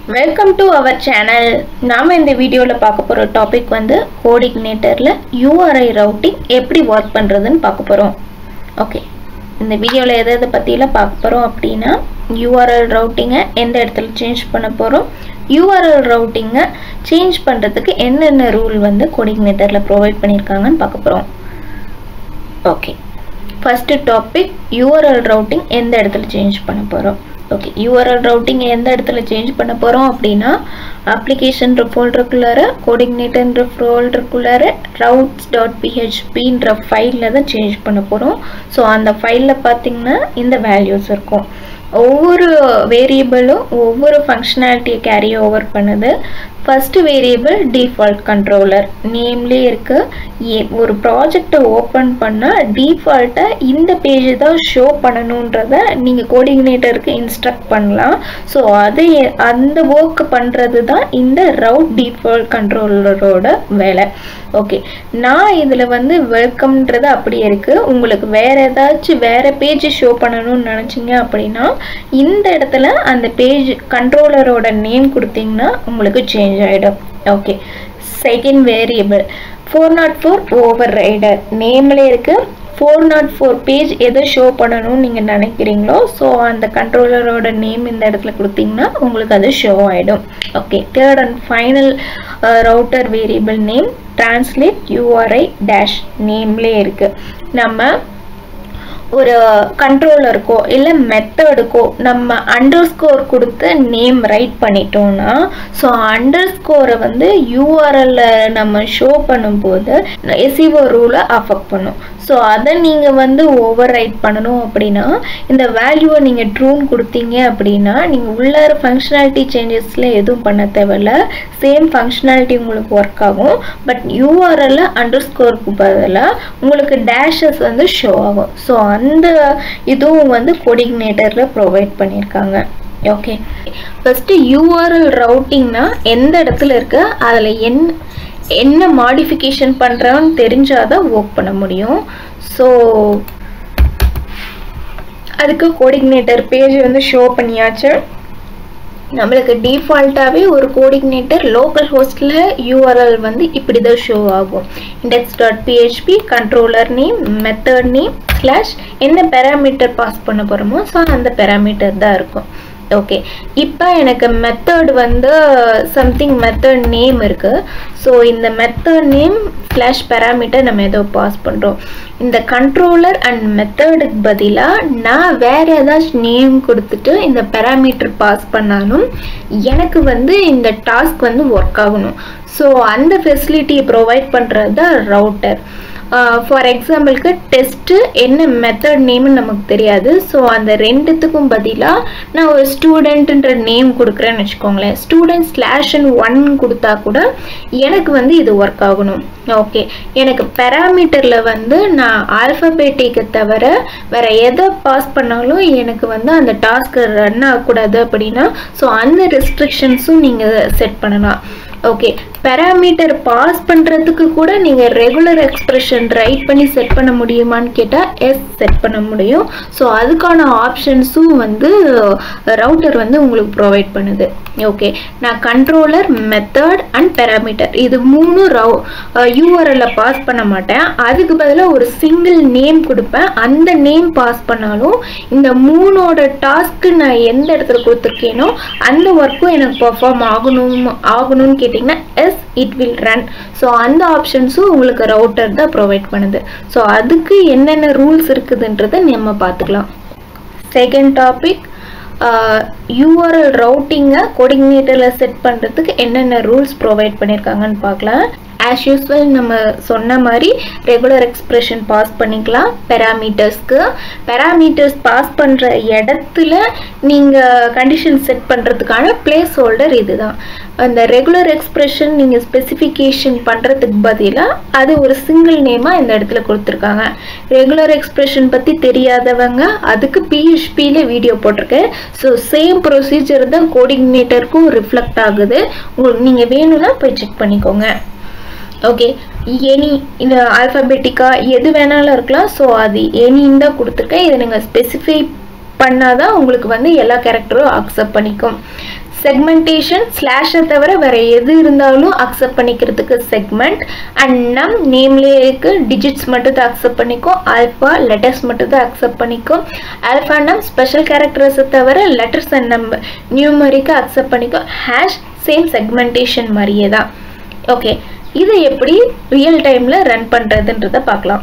welcome to our channel நாம் இந்த வீடியோவில் பார்க்க போகிற டாபிக் வந்து கோடிக்னேட்டரில் யூஆர்ஐ ரவுட்டிங் எப்படி ஒர்க் பண்ணுறதுன்னு பார்க்க போகிறோம் ஓகே இந்த வீடியோவில் எதை எதை பற்றிலாம் பார்க்க போகிறோம் அப்படின்னா யூஆர்எல் ரவுட்டிங்கை எந்த இடத்துல சேஞ்ச் பண்ண போகிறோம் யூஆர்எல் ரவுட்டிங்கை சேஞ்ச் பண்ணுறதுக்கு என்னென்ன ரூல் வந்து கோடிக்னேட்டரில் ப்ரொவைட் பண்ணியிருக்காங்கன்னு பார்க்க போகிறோம் okay first topic URL routing எந்த இடத்துல சேஞ்ச் பண்ண போகிறோம் ஓகே யூஆர்எல் ரவுட்டிங் எந்த இடத்துல சேஞ்ச் பண்ண போகிறோம் அப்படின்னா அப்ளிகேஷன்ற ஃபோல்டருக்குள்ளார கோடிக்னேட்டர்ன்ற ஃபோல்டருக்குள்ளார ரவுட்ஸ் டாட் பிஹெச்பின்ற ஃபைலில் தான் சேஞ்ச் பண்ண போகிறோம் ஸோ அந்த ஃபைலில் பார்த்தீங்கன்னா இந்த வேல்யூஸ் இருக்கும் ஒவ்வொரு வேரியபிளும் ஒவ்வொரு ஃபங்க்ஷனாலிட்டியை கேரி ஓவர் பண்ணுது ஃபஸ்ட்டு வேரியபிள் டிஃபால்ட் கண்ட்ரோலர் நேம்லேயே இருக்கு ஏ ஒரு ப்ராஜெக்டை ஓப்பன் பண்ணால் டிஃபால்ட்டாக இந்த பேஜ் தான் ஷோ பண்ணணுன்றத நீங்கள் கோடினேட்டருக்கு இன்ஸ்ட்ரக்ட் பண்ணலாம் ஸோ அது அந்த ஒர்க் பண்ணுறது தான் இந்த ரவுட் டிஃபால்ட் கண்ட்ரோலரோட வேலை ஓகே நான் இதில் வந்து வெல்கம்ன்றது அப்படியே இருக்குது உங்களுக்கு வேறு ஏதாச்சும் வேறு பேஜ் ஷோ பண்ணணும்னு நினச்சிங்க அப்படின்னா இந்த இடத்துல அந்த பேஜ் கண்ட்ரோலரோட நேம் கொடுத்தீங்கன்னா உங்களுக்கு சேஞ்ச் ஆகிடும் okay second variable four not four override நேம்லே இருக்குது ஃபோர் நாட் ஃபோர் பேஜ் எதை ஷோ பண்ணணும்னு நீங்கள் நினைக்கிறீங்களோ ஸோ அந்த கண்ட்ரோலரோட நேம் இந்த இடத்துல கொடுத்தீங்கன்னா உங்களுக்கு அது ஷோ ஆகிடும் okay third and final router variable name translate URI dash நேம்லே இருக்குது நம்ம ஒரு கண்ட்ரோலருக்கோ இல்லை மெத்தடுக்கோ நம்ம அண்டர் ஸ்கோர் கொடுத்து நேம் ரைட் பண்ணிட்டோம்னா ஸோ அண்டர் ஸ்கோரை வந்து யூஆர்எல்ல நம்ம ஷோ பண்ணும்போது எஸ்இஓ ரூலை அஃபெக்ட் பண்ணும் ஸோ அதை நீங்கள் வந்து ஓவர் ரைட் பண்ணணும் அப்படின்னா இந்த வேல்யூவை நீங்கள் ட்ரூன் கொடுத்தீங்க அப்படின்னா நீங்கள் உள்ளார ஃபங்க்ஷனாலிட்டி சேஞ்சஸில் எதுவும் பண்ண தேவையில்ல சேம் ஃபங்க்ஷனாலிட்டி உங்களுக்கு ஒர்க் ஆகும் பட் யூஆர்எல்ல அண்டர் ஸ்கோருக்கு பதிலாக உங்களுக்கு டேஷஸ் வந்து ஷோ ஆகும் ஸோ அந்த இதுவும் வந்து கோடிக்னேட்டரில் ப்ரொவைட் பண்ணியிருக்காங்க ஓகே ஃபஸ்ட்டு யூஆர்எல் ரவுட்டிங்னா எந்த இடத்துல இருக்கு அதில் என் என்ன மாடிஃபிகேஷன் பண்ணுறோன்னு தெரிஞ்சால் தான் ஒர்க் பண்ண முடியும் ஸோ அதுக்கு கோடிக்னேட்டர் பேஜ் வந்து ஷோ பண்ணியாச்சு நம்மளுக்கு டிஃபால்ட்டாகவே ஒரு கோடிக்னேட்டர் லோக்கல் ஹோஸ்டில் யூஆர்எல் வந்து இப்படி தான் ஷோ ஆகும் index dot PHP controller name method name slash என்ன பேராமீட்டர் பாஸ் பண்ண போகிறோமோ ஸோ அந்த பேராமீட்டர் தான் இருக்கும் ஓகே இப்போ எனக்கு மெத்தட் வந்து சம்திங் மெத்தட் நேம் இருக்குது ஸோ இந்த மெத்தட் நேம் ஸ்லாஷ் பேராமீட்டர் நம்ம ஏதோ பாஸ் பண்ணுறோம் இந்த கண்ட்ரோலர் அண்ட் மெத்தடுக்கு பதிலாக நான் வேறு ஏதாச்சும் நேம் கொடுத்துட்டு இந்த பேராமீட்டர் பாஸ் பண்ணாலும் எனக்கு வந்து இந்த டாஸ்க் வந்து ஒர்க் ஆகணும் ஸோ அந்த ஃபெசிலிட்டியை ப்ரொவைட் பண்ணுறது தான் ரவுட்டர் ஃபார் எக்ஸாம்பிளுக்கு டெஸ்ட்டு என்ன மெத்தட் நேம்னு நமக்கு தெரியாது ஸோ அந்த ரெண்டுத்துக்கும் பதிலாக நான் ஒரு ஸ்டூடெண்ட்டுன்ற நேம் கொடுக்குறேன்னு வச்சுக்கோங்களேன் ஸ்டூடெண்ட் ஸ்லாஷ் அண்ட் ஒன் கொடுத்தா கூட எனக்கு வந்து இது ஒர்க் ஆகணும் ஓகே எனக்கு பேராமீட்டரில் வந்து நான் ஆல்ஃபபேட்டிக்கை தவிர வேறு எதை பாஸ் பண்ணாலும் எனக்கு வந்து அந்த டாஸ்க்கு ரன் ஆகக்கூடாது அப்படின்னா ஸோ அந்த ரெஸ்ட்ரிக்ஷன்ஸும் நீங்கள் செட் பண்ணலாம் ஓகே பேராமீட்டர் பாஸ் பண்ணுறதுக்கு கூட நீங்கள் ரெகுலர் எக்ஸ்பிரஷன் ரைட் பண்ணி செட் பண்ண முடியுமான்னு கேட்டால் எஸ் செட் பண்ண முடியும் ஸோ அதுக்கான ஆப்ஷன்ஸும் வந்து ரவுட்டர் வந்து உங்களுக்கு ப்ரொவைட் பண்ணுது ஓகே நான் கண்ட்ரோலர் மெத்தட் அண்ட் பேராமீட்டர் இது மூணும் ரவு யூஆர்எல்ல பாஸ் பண்ண மாட்டேன் அதுக்கு பதிலாக ஒரு சிங்கிள் நேம் கொடுப்பேன் அந்த நேம் பாஸ் பண்ணாலும் இந்த மூணோட டாஸ்க்கு நான் எந்த இடத்துல கொடுத்துருக்கேனோ அந்த ஒர்க்கும் எனக்கு பர்ஃபார்ம் ஆகணும் ஆகணும்னு கேட்டிங்கன்னா yes it will run so அந்த ஆப்ஷன்ஸும் உங்களுக்கு ரவுட்டர் தான் ப்ரொவைட் பண்ணுது ஸோ அதுக்கு என்னென்ன ரூல்ஸ் இருக்குதுன்றதை நம்ம பார்த்துக்கலாம் செகண்ட் டாபிக் யூஆர்எல் ரவுட்டிங்கை கோடினேட்டரில் செட் பண்ணுறதுக்கு என்னென்ன ரூல்ஸ் ப்ரொவைட் பண்ணியிருக்காங்கன்னு பார்க்கலாம் ஆஸ் யூஸ்வல் நம்ம சொன்ன மாதிரி ரெகுலர் எக்ஸ்பிரஷன் பாஸ் பண்ணிக்கலாம் பேராமீட்டர்ஸ்க்கு பேராமீட்டர்ஸ் பாஸ் பண்ணுற இடத்துல நீங்கள் கண்டிஷன் செட் பண்ணுறதுக்கான பிளேஸ் ஹோல்டர் இதுதான் அந்த ரெகுலர் எக்ஸ்பிரஷன் நீங்கள் ஸ்பெசிஃபிகேஷன் பண்ணுறதுக்கு பதிலாக அது ஒரு சிங்கிள் நேமாக இந்த இடத்துல கொடுத்துருக்காங்க ரெகுலர் எக்ஸ்பிரஷன் பற்றி தெரியாதவங்க அதுக்கு பிஹெச்பியில் வீடியோ போட்டிருக்கேன் ஸோ சேம் ப்ரொசீஜர் தான் கோடினேட்டருக்கும் ரிஃப்ளெக்ட் ஆகுது உங்களுக்கு நீங்கள் வேணும்னா போய் செக் பண்ணிக்கோங்க ஓகே எனி இந்த ஆல்ஃபபெட்டிக்காக எது வேணாலும் இருக்கலாம் ஸோ அது எனின்னு தான் கொடுத்துருக்கேன் இதை நீங்கள் ஸ்பெசிஃபை பண்ணாதான் உங்களுக்கு வந்து எல்லா கேரக்டரும் அக்செப்ட் பண்ணிக்கும் செக்மெண்டேஷன் ஸ்லாஷை தவிர வேற எது இருந்தாலும் அக்செப்ட் பண்ணிக்கிறதுக்கு செக்மெண்ட் அண்ட் நம் நேம்லேயே இருக்கு டிஜிட்ஸ் மட்டும் தான் அக்செப்ட் பண்ணிக்கும் ஆல்ஃபா லெட்டர்ஸ் மட்டும் தான் அக்செப்ட் பண்ணிக்கும் ஆல்ஃபா நம் ஸ்பெஷல் கேரக்டர்ஸை தவிர letters and number numeric accept பண்ணிக்கும் ஹேஷ் சேம் செக்மெண்டேஷன் மாதிரியே தான் ஓகே இதை எப்படி ரியல் டைமில் ரன் பண்ணுறதுன்றதை பார்க்கலாம்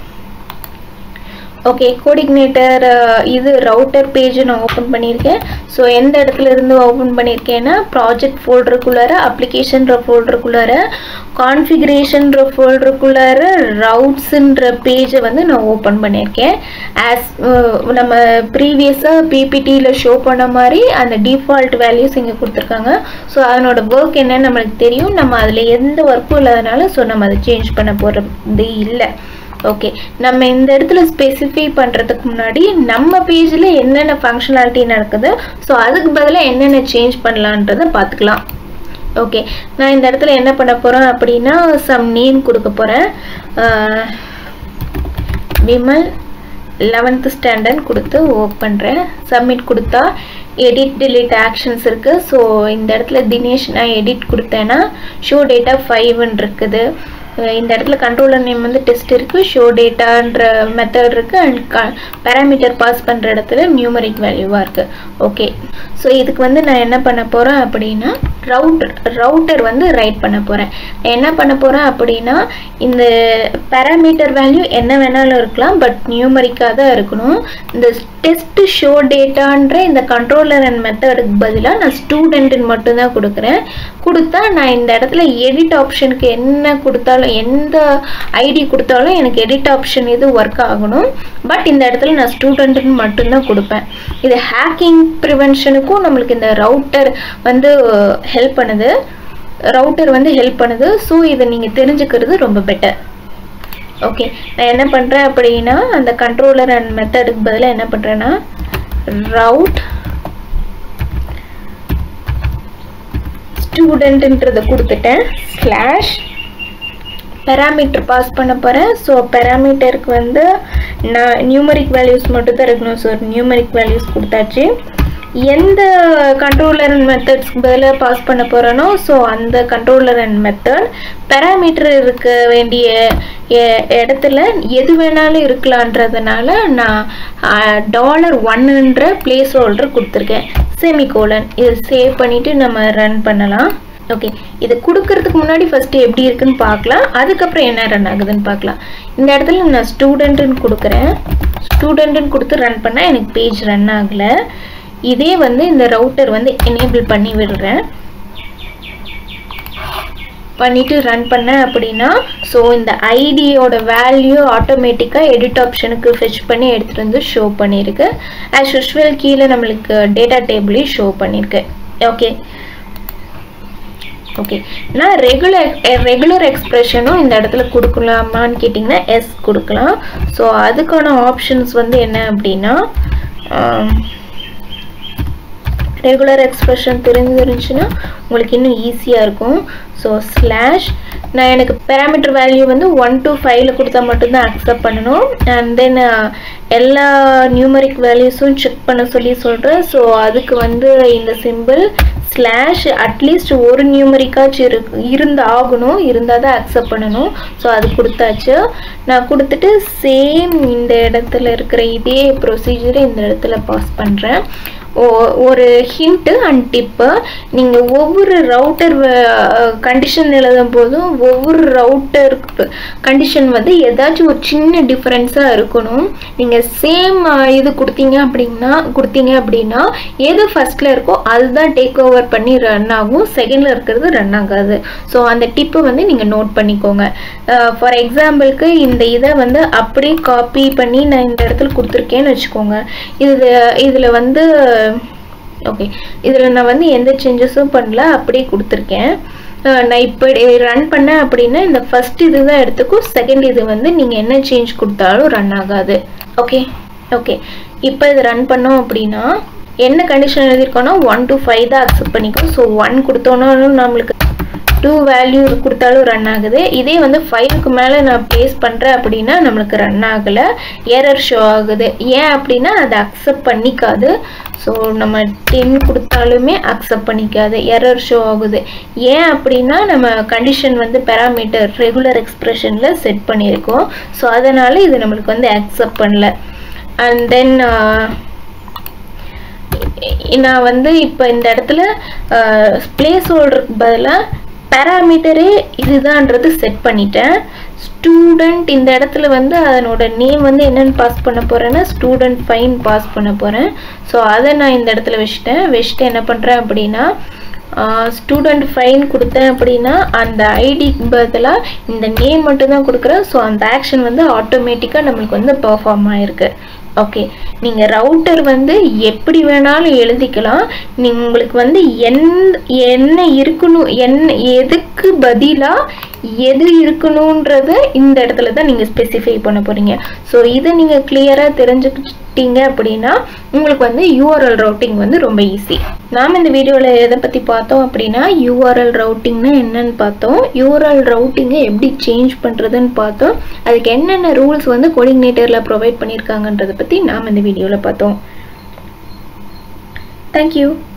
ஓகே கோடிக்னேட்டர் இது ரவுட்டர் பேஜ் நான் ஓப்பன் பண்ணியிருக்கேன் ஸோ எந்த இடத்துல இருந்து ஓப்பன் பண்ணியிருக்கேன்னா ப்ராஜெக்ட் ஃபோல்டருக்குள்ளார அப்ளிகேஷன்ற ஃபோல்டருக்குள்ளார கான்ஃபிகரேஷன்ற ஃபோல்டருக்குள்ளார ரவுட்ஸுன்ற பேஜை வந்து நான் ஓப்பன் பண்ணியிருக்கேன் ஆஸ் நம்ம ப்ரீவியஸாக பிபிடியில் ஷோ பண்ண மாதிரி அந்த டிஃபால்ட் வேல்யூஸ் இங்கே கொடுத்துருக்காங்க ஸோ அதனோட ஒர்க் என்னன்னு நம்மளுக்கு தெரியும் நம்ம அதில் எந்த ஒர்க்கும் இல்லாதனால ஸோ நம்ம அதை சேஞ்ச் பண்ண போகிறது இல்லை ஓகே நம்ம இந்த இடத்துல ஸ்பெசிஃபை பண்ணுறதுக்கு முன்னாடி நம்ம பேஜில் என்னென்ன ஃபங்க்ஷனாலிட்டி நடக்குது ஸோ அதுக்கு பதிலாக என்னென்ன சேஞ்ச் பண்ணலான்றதை பார்த்துக்கலாம் ஓகே நான் இந்த இடத்துல என்ன பண்ண போகிறேன் அப்படின்னா சம் நேம் கொடுக்க போகிறேன் விமல் லெவன்த்து ஸ்டாண்டர்ட் கொடுத்து ஒர்க் பண்ணுறேன் சப்மிட் கொடுத்தா எடிட் டிலீட் ஆக்ஷன்ஸ் இருக்குது ஸோ இந்த இடத்துல தினேஷ் நான் எடிட் கொடுத்தேன்னா ஷோ டேட்டா ஃபைவ்னு இருக்குது இந்த இடத்துல கண்ட்ரோலர் நேம் வந்து டெஸ்ட் இருக்குது ஷோ டேட்டான்ற மெத்தட் இருக்குது அண்ட் க பேராமீட்டர் பாஸ் பண்ணுற இடத்துல நியூமரிக் வேல்யூவாக இருக்குது ஓகே ஸோ இதுக்கு வந்து நான் என்ன பண்ண போகிறேன் அப்படின்னா ரவுட்டர் ரவுட்டர் வந்து ரைட் பண்ண போகிறேன் என்ன பண்ண போகிறேன் அப்படின்னா இந்த பேராமீட்டர் வேல்யூ என்ன வேணாலும் இருக்கலாம் பட் நியூமரிக்காக தான் இருக்கணும் இந்த டெஸ்ட் ஷோ டேட்டான்ற இந்த கண்ட்ரோலர் அண்ட் மெத்தடுக்கு பதிலாக நான் ஸ்டூடெண்ட்டுன்னு மட்டும்தான் கொடுக்குறேன் கொடுத்தா நான் இந்த இடத்துல எடிட் ஆப்ஷனுக்கு என்ன கொடுத்தாலும் எந்த ஐடி கொடுத்தாலும் எனக்கு எடிட் ஆப்ஷன் இது ஒர்க் ஆகணும் பட் இந்த இடத்துல நான் ஸ்டூடெண்ட்டுன்னு மட்டும்தான் கொடுப்பேன் இது ஹேக்கிங் ப்ரிவென்ஷனுக்கும் நம்மளுக்கு இந்த ரவுட்டர் வந்து ஹெல்ப் பண்ணுது ரவுட்டர் வந்து ஹெல்ப் பண்ணுது ஸோ இதை நீங்கள் தெரிஞ்சுக்கிறது ரொம்ப பெட்டர் ஓகே நான் என்ன பண்ணுறேன் அப்படின்னா அந்த கண்ட்ரோலர் அண்ட் மெத்தடுக்கு பதிலாக என்ன பண்ணுறேன்னா ரவுட் ஸ்டூடெண்ட்ன்றதை கொடுத்துட்டேன் ஸ்லாஷ் பேராமீட்டர் பாஸ் பண்ண போகிறேன் ஸோ பேராமீட்டருக்கு வந்து நான் நியூமரிக் வேல்யூஸ் மட்டும் தான் இருக்கணும் ஸோ நியூமரிக் வேல்யூஸ் கொடுத்தாச்சு எந்த கண்ட்ரோலர் அண்ட் மெத்தட்ஸ்க்கு பதிலாக பாஸ் பண்ண போகிறேனோ ஸோ அந்த கண்ட்ரோலர் அண்ட் மெத்தட் பேராமீட்டர் இருக்க வேண்டிய இடத்துல எது வேணாலும் இருக்கலான்றதுனால நான் டாலர் ஒன்னுன்ற பிளேஸ் ஹோல்டர் கொடுத்துருக்கேன் செமிகோலன் இதை சேவ் பண்ணிவிட்டு நம்ம ரன் பண்ணலாம் ஓகே இது கொடுக்கறதுக்கு முன்னாடி ஃபஸ்ட்டு எப்படி இருக்குன்னு பார்க்கலாம் அதுக்கப்புறம் என்ன ரன் ஆகுதுன்னு பார்க்கலாம் இந்த இடத்துல நான் ஸ்டூடெண்ட்டுன்னு கொடுக்குறேன் ஸ்டூடெண்ட்டுன்னு கொடுத்து ரன் பண்ணால் எனக்கு பேஜ் ரன் ஆகலை இதே வந்து இந்த ரவுட்டர் வந்து எனேபிள் பண்ணி விடுறேன் பண்ணிவிட்டு ரன் பண்ணேன் அப்படின்னா ஸோ இந்த ஐடியோட வேல்யூ ஆட்டோமேட்டிக்காக எடிட் ஆப்ஷனுக்கு ஃபெச் பண்ணி எடுத்துகிட்டு வந்து ஷோ பண்ணியிருக்கு ஆஸ் யூஸ்வல் கீழே நம்மளுக்கு டேட்டா டேபிளையும் ஷோ பண்ணியிருக்கு ஓகே ஓகே நான் ரெகுலர் ரெகுலர் எக்ஸ்ப்ரெஷனும் இந்த இடத்துல கொடுக்கலாமான்னு கேட்டிங்கன்னா எஸ் கொடுக்கலாம் ஸோ அதுக்கான ஆப்ஷன்ஸ் வந்து என்ன அப்படின்னா ரெகுலர் எக்ஸ்ப்ரெஷன் தெரிஞ்சிருந்துச்சுன்னா உங்களுக்கு இன்னும் ஈஸியாக இருக்கும் ஸோ ஸ்லாஷ் நான் எனக்கு பேராமீட்டர் வேல்யூ வந்து ஒன் டு ஃபைவ்ல கொடுத்தா மட்டும்தான் அக்செப்ட் பண்ணணும் அண்ட் தென் எல்லா நியூமரிக் வேல்யூஸும் செக் பண்ண சொல்லி சொல்கிறேன் ஸோ அதுக்கு வந்து இந்த சிம்பிள் ஸ்லாஷ் அட்லீஸ்ட் ஒரு நியூமரிக்காச்சும் இரு இருந்து ஆகணும் இருந்தால் தான் அக்செப்ட் பண்ணணும் ஸோ அது கொடுத்தாச்சு நான் கொடுத்துட்டு சேம் இந்த இடத்துல இருக்கிற இதே ப்ரொசீஜரை இந்த இடத்துல பாஸ் பண்ணுறேன் ஒரு ஹிண்ட்டு அண்ட் டிப்பு நீங்கள் ஒவ்வொரு ரவுட்டர் கண்டிஷன் எழுதும் போதும் ஒவ்வொரு ரவுட்டர் கண்டிஷன் வந்து ஏதாச்சும் ஒரு சின்ன டிஃப்ரென்ஸாக இருக்கணும் நீங்கள் சேம் இது கொடுத்தீங்க அப்படின்னா கொடுத்தீங்க அப்படின்னா எது ஃபஸ்ட்டில் இருக்கோ அதுதான் டேக் ஓவர் பண்ணி ரன் ஆகும் செகண்டில் இருக்கிறது ரன் ஆகாது ஸோ அந்த டிப்பை வந்து நீங்கள் நோட் பண்ணிக்கோங்க ஃபார் எக்ஸாம்பிளுக்கு இந்த இதை வந்து அப்படியே காப்பி பண்ணி நான் இந்த இடத்துல கொடுத்துருக்கேன்னு வச்சுக்கோங்க இது இதில் வந்து ஓகே இதில் நான் வந்து எந்த சேஞ்சஸும் பண்ணல அப்படியே கொடுத்துருக்கேன் நான் இப்படி ரன் பண்ணேன் அப்படின்னா இந்த ஃபஸ்ட் இது தான் எடுத்துக்கும் செகண்ட் இது வந்து நீங்கள் என்ன சேஞ்ச் கொடுத்தாலும் ரன் ஆகாது ஓகே ஓகே இப்போ இது ரன் பண்ணோம் அப்படின்னா என்ன கண்டிஷன் எழுதியிருக்கோன்னா ஒன் டு ஃபைவ் தான் அக்செப்ட் பண்ணிக்கோ ஸோ ஒன் கொடுத்தோன்னா நம்மளுக்கு டூ வேல்யூ கொடுத்தாலும் ரன் ஆகுது இதே வந்து ஃபைவ்க்கு மேலே நான் ப்ளேஸ் பண்ணுறேன் அப்படின்னா நம்மளுக்கு ரன் ஆகலை எரர் ஷோ ஆகுது ஏன் அப்படின்னா அதை அக்செப்ட் பண்ணிக்காது ஸோ நம்ம டென் கொடுத்தாலுமே அக்செப்ட் பண்ணிக்காது எரர் ஷோ ஆகுது ஏன் அப்படின்னா நம்ம கண்டிஷன் வந்து பேராமீட்டர் ரெகுலர் எக்ஸ்பிரஷனில் செட் பண்ணியிருக்கோம் ஸோ அதனால் இது நம்மளுக்கு வந்து அக்செப்ட் பண்ணல அண்ட் தென் நான் வந்து இப்போ இந்த இடத்துல பிளேஸ் ஹோல்டருக்கு பதிலாக பேராமீட்டரே இதுதான்றது செட் பண்ணிட்டேன் ஸ்டூடெண்ட் இந்த இடத்துல வந்து அதனோட நேம் வந்து என்னென்னு பாஸ் பண்ண போகிறேன்னா ஸ்டூடெண்ட் ஃபைன் பாஸ் பண்ண போகிறேன் ஸோ அதை நான் இந்த இடத்துல வச்சுட்டேன் வச்சுட்டு என்ன பண்ணுறேன் அப்படின்னா ஸ்டூடெண்ட் ஃபைன் கொடுத்தேன் அப்படின்னா அந்த ஐடிக்கு பதிலாக இந்த நேம் மட்டும்தான் கொடுக்குறேன் ஸோ அந்த ஆக்ஷன் வந்து ஆட்டோமேட்டிக்காக நம்மளுக்கு வந்து பெர்ஃபார்ம் ஆயிருக்கு ஓகே நீங்கள் ரவுட்டர் வந்து எப்படி வேணாலும் எழுதிக்கலாம் நீங்க உங்களுக்கு வந்து என் என்ன இருக்கணும் என்ன எதுக்கு பதிலாக எது இருக்கணுன்றத இந்த இடத்துல தான் நீங்கள் ஸ்பெசிஃபை பண்ண போகிறீங்க ஸோ இதை நீங்கள் கிளியராக தெரிஞ்சுக்கிட்டீங்க அப்படின்னா உங்களுக்கு வந்து யூஆர்எல் ரவுட்டிங் வந்து ரொம்ப ஈஸி நாம் இந்த வீடியோவில் எதை பற்றி பார்த்தோம் அப்படின்னா யூஆர்எல் ரவுட்டிங்னா என்னன்னு பார்த்தோம் யூஆர்எல் ரவுட்டிங்கை எப்படி சேஞ்ச் பண்ணுறதுன்னு பார்த்தோம் அதுக்கு என்னென்ன ரூல்ஸ் வந்து கோடிங்னேட்டரில் ப்ரொவைட் பண்ணியிருக்காங்கன்றதை பற்றி நாம் இந்த வீடியோவில் பார்த்தோம் தேங்க்யூ